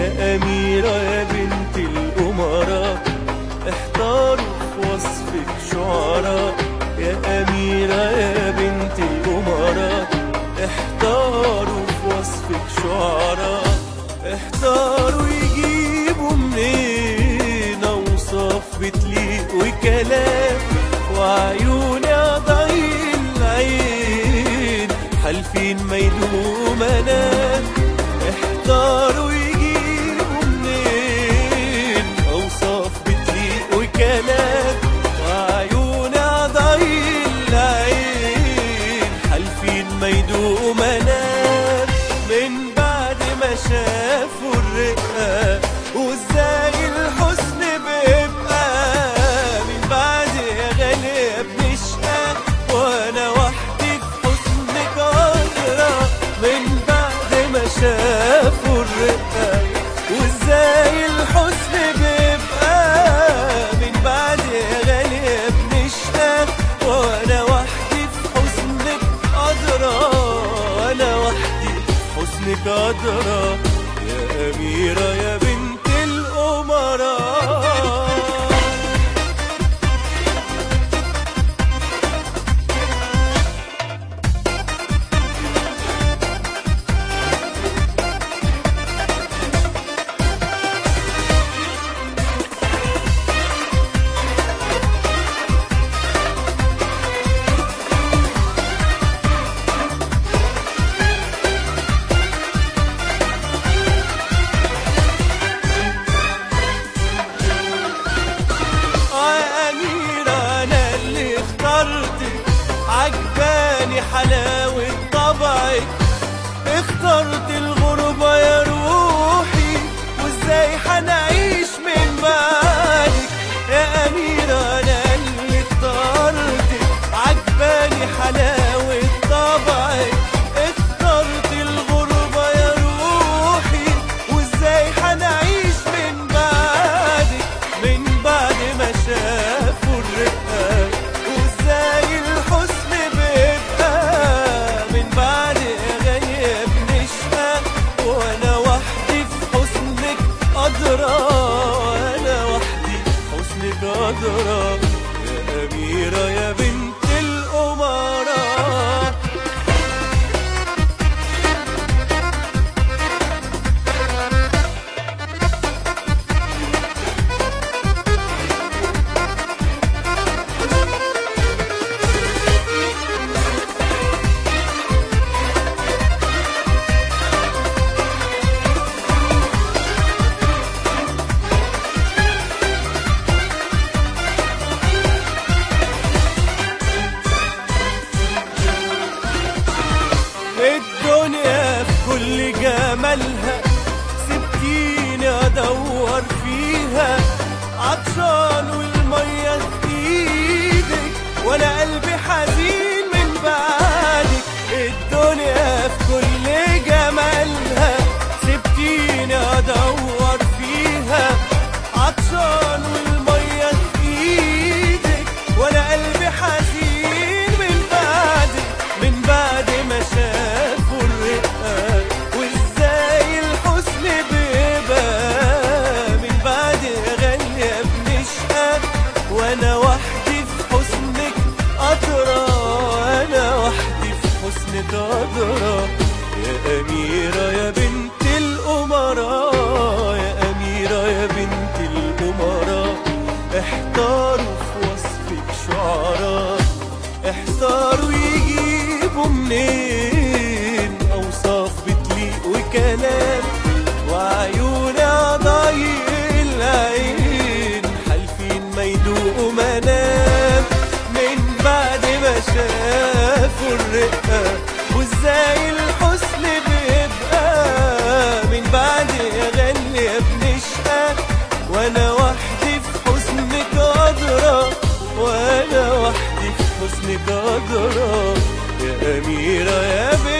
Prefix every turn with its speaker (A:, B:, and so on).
A: يا أميرة يا بنت الأمراء احتاروا في وصفك شعراء يا أميرة يا بنت الأمراء احتاروا في وصفك شعراء احتاروا يجيبوا منين أوصاف بتليق وكلام وعيوني ضي العين حالفين ما يدوم أنام احتاروا يجيبوا منين أوصاف بتليق وكلام وعيوني ضي العين حالفين ما يدوم أنام من بعد ما شافوا الرقة وازاي الحسن بيبقى من بعد يا غالية بنشقى وانا وحدي في حسنك قادرة من بعد ما شافوا الرقة وازاي الحسن بيبقى من بعد يا غالية بنشقى وانا وحدي في حسنك قادرة وانا وحدي في حسنك قادرة يا أميرة يا بنت الأمراء يا أميرة أنا اللي اخترتك عجباني حلاوة طبعك اخترت الغربة يا روحي وازاي حنعيش من بعدك يا أميرة أنا اللي اخترتك عجباني حلاوة طبعك اخترت الغربة يا روحي وازاي حنعيش من بعدك من بعد ما شافوا الرقة وازاي الحسن بيبقى من بعد غاية بنشقى وانا وحدي في حسنك قادرة انا وحدي في حسنك قادرة يا أميرة يا بنت الأمراء الدنيا في كل جمالها سبتيني ادور فيها عطشان والميه في ايدك وانا قلبي حزين من بعدك الدنيا في كل جمالها سبتيني ادور فيها عطشان والميه في ايدك وانا قلبي حزين من بعدك من بعد ما شافوا الرقة وازاي الحسن بيبقى من بعد غالية بنشقى وانا وحدي في حسنك قطرة انا وحدي في حسنك قطرة يا أميرة يا بنت الأمراء يا أميرة يا بنت الأمراء احتاروا في وصفك شعراء احتاروا يجيبوا منين اوصاف بتليق وكلام وعيوني ضي العين حالفين ما يدوقوا منام من بعد ما شافوا الرقة وازاي الحسن بيبقى من بعد يا غالية بنشقى وانا وحدي في حسنك قادرة وانا وحدي في حسنك قادرة يا أميرة يا بنت